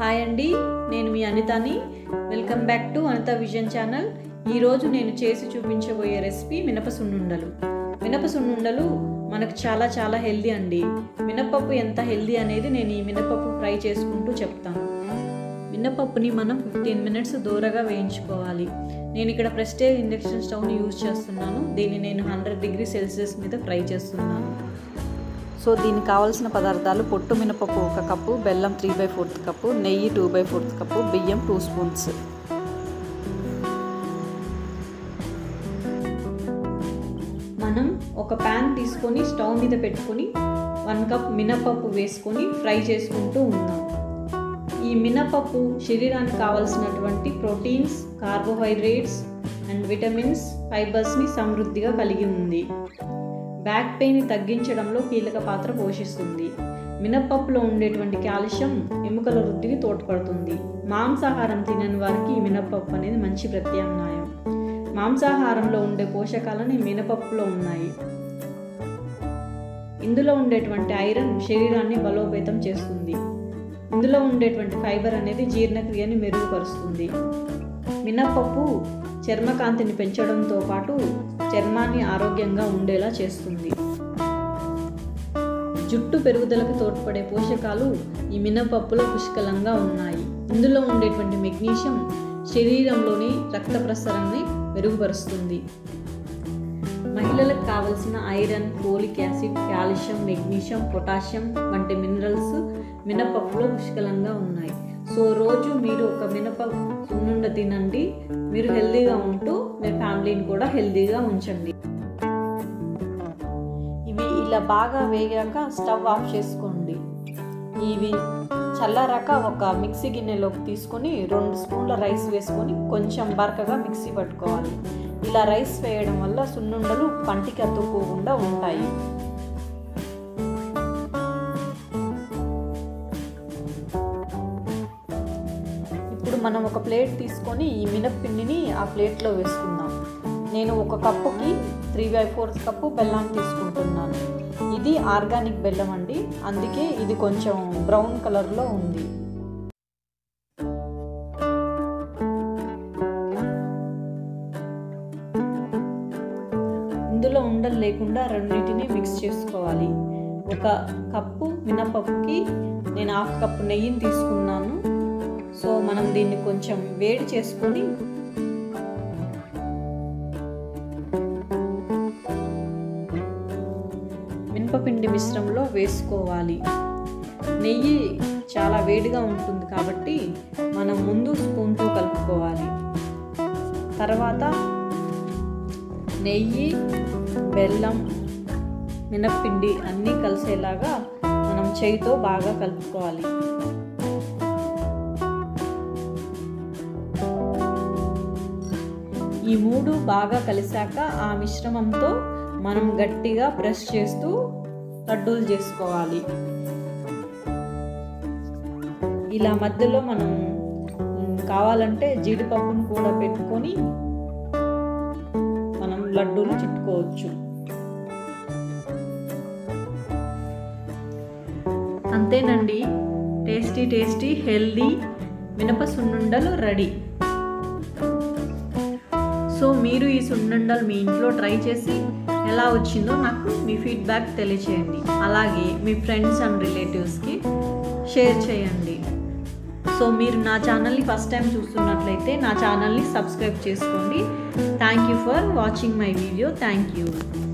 hi అండి నేను మీ అనితని welcome back to Anitha vision channel ఈరోజు నేను చేసి చూపించబోయే రెసిపీ మినప సున్నుండలు మినప సున్నుండలు మనకు చాలా చాలా హెల్దీ అండి మినపప్పు ఎంత హెల్దీ అనేది నేను ఈ మినపప్పు ఫ్రై చేసుకుంటూ చెప్తాను మినపప్పుని మనం ఫిఫ్టీన్ మినిట్స్ దూరగా వేయించుకోవాలి నేను ఇక్కడ ప్రెస్టేజ్ ఇండక్షన్ స్టవ్ని యూజ్ చేస్తున్నాను దీన్ని నేను హండ్రెడ్ డిగ్రీ సెల్సియస్ మీద ఫ్రై చేస్తున్నాను సో దీనికి కావాల్సిన పదార్థాలు పొట్టు మినపప్పు ఒక కప్పు బెల్లం త్రీ బై ఫోర్త్ కప్పు నెయ్యి టూ బై ఫోర్త్ కప్పు బియ్యం టూ స్పూన్స్ మనం ఒక ప్యాన్ తీసుకొని స్టవ్ మీద పెట్టుకొని వన్ కప్ మినపప్పు వేసుకొని ఫ్రై చేసుకుంటూ ఉందాం ఈ మినపప్పు శరీరానికి కావలసినటువంటి ప్రోటీన్స్ కార్బోహైడ్రేట్స్ అండ్ విటమిన్స్ ఫైబర్స్ని సమృద్ధిగా కలిగి ఉంది బ్యాక్ పెయిన్ తగ్గించడంలో కీలక పాత్ర పోషిస్తుంది మినపప్పులో ఉండేటువంటి కాల్షియం ఎముకల వృద్ధికి తోడ్పడుతుంది మాంసాహారం తినని వారికి ఈ మినపప్పు అనేది మంచి ప్రత్యామ్నాయం మాంసాహారంలో ఉండే పోషకాలని మినపప్పులో ఉన్నాయి ఇందులో ఉండేటువంటి ఐరన్ శరీరాన్ని బలోపేతం చేస్తుంది ఇందులో ఉండేటువంటి ఫైబర్ అనేది జీర్ణక్రియని మెరుగుపరుస్తుంది మినపప్పు చర్మకాంతిని పెంచడంతో పాటు చర్మాన్ని ఆరోగ్యంగా ఉండేలా చేస్తుంది జుట్టు పెరుగుదలకు తోడ్పడే పోషకాలు ఈ మినపప్పులో పుష్కలంగా ఉన్నాయి ఇందులో ఉండేటువంటి మెగ్నీషియం శరీరంలోని రక్త ప్రసరణని మెరుగుపరుస్తుంది మహిళలకు కావలసిన iron folic acid calcium magnesium potassium వంటి మినరల్స్ మినపప్పులో పుష్కలంగా ఉన్నాయి సో రోజు మీరు ఒక మినప సున్నుండ తినండి మీరు హెల్తీగా ఉంటూ మీ ఫ్యామిలీని కూడా హెల్తీగా ఉంచండి ఇవి ఇలా బాగా వేగాక స్టవ్ ఆఫ్ చేసుకోండి ఇవి చల్లారాక ఒక మిక్సీ గిన్నెలోకి తీసుకొని రెండు స్పూన్ల రైస్ వేసుకొని కొంచెం బరకగా మిక్సీ పట్టుకోవాలి ఇలా రైస్ వేయడం వల్ల సున్నుండలు పంటికి అతుక్కోకుండా ఉంటాయి ఇప్పుడు మనం ఒక ప్లేట్ తీసుకొని ఈ మినప్పిండిని ఆ ప్లేట్లో వేసుకుందాం నేను ఒక కప్పుకి త్రీ బై ఫోర్త్ కప్పు బెల్లం తీసుకుంటున్నాను ఇది ఆర్గానిక్ బెల్లం అండి అందుకే ఇది కొంచెం బ్రౌన్ కలర్లో ఉంది ఇందులో ఉండలు లేకుండా రెండింటిని మిక్స్ చేసుకోవాలి ఒక కప్పు మినపప్పుకి నేను హాఫ్ కప్పు నెయ్యిని తీసుకున్నాను సో మనం దీన్ని కొంచెం వేడి చేసుకొని మినపపిండి మిశ్రమంలో వేసుకోవాలి నెయ్యి చాలా వేడిగా ఉంటుంది కాబట్టి మనం ముందు స్పూన్తో కలుపుకోవాలి తర్వాత నెయ్యి బెల్లం మినప్పిండి అన్నీ కలిసేలాగా మనం చేయితో బాగా కలుపుకోవాలి ఈ మూడు బాగా కలిసాక ఆ మిశ్రమంతో మనం గట్టిగా ప్రెస్ చేస్తూ లడ్డూలు చేసుకోవాలి ఇలా మధ్యలో మనం కావాలంటే జీడిపప్పును కూడా పెట్టుకొని మనం లడ్డూలు చుట్టుకోవచ్చు అంతేనండి టేస్టీ టేస్టీ హెల్దీ మినప సున్నుండలు రెడీ సో మీరు ఈ సున్నుండలు మీ ఇంట్లో ట్రై చేసి ఎలా వచ్చిందో నాకు మీ ఫీడ్బ్యాక్ తెలియచేయండి అలాగే మీ ఫ్రెండ్స్ అండ్ రిలేటివ్స్కి షేర్ చేయండి సో మీరు నా ఛానల్ని ఫస్ట్ టైం చూస్తున్నట్లయితే నా ఛానల్ని సబ్స్క్రైబ్ చేసుకోండి thank you for watching my video thank you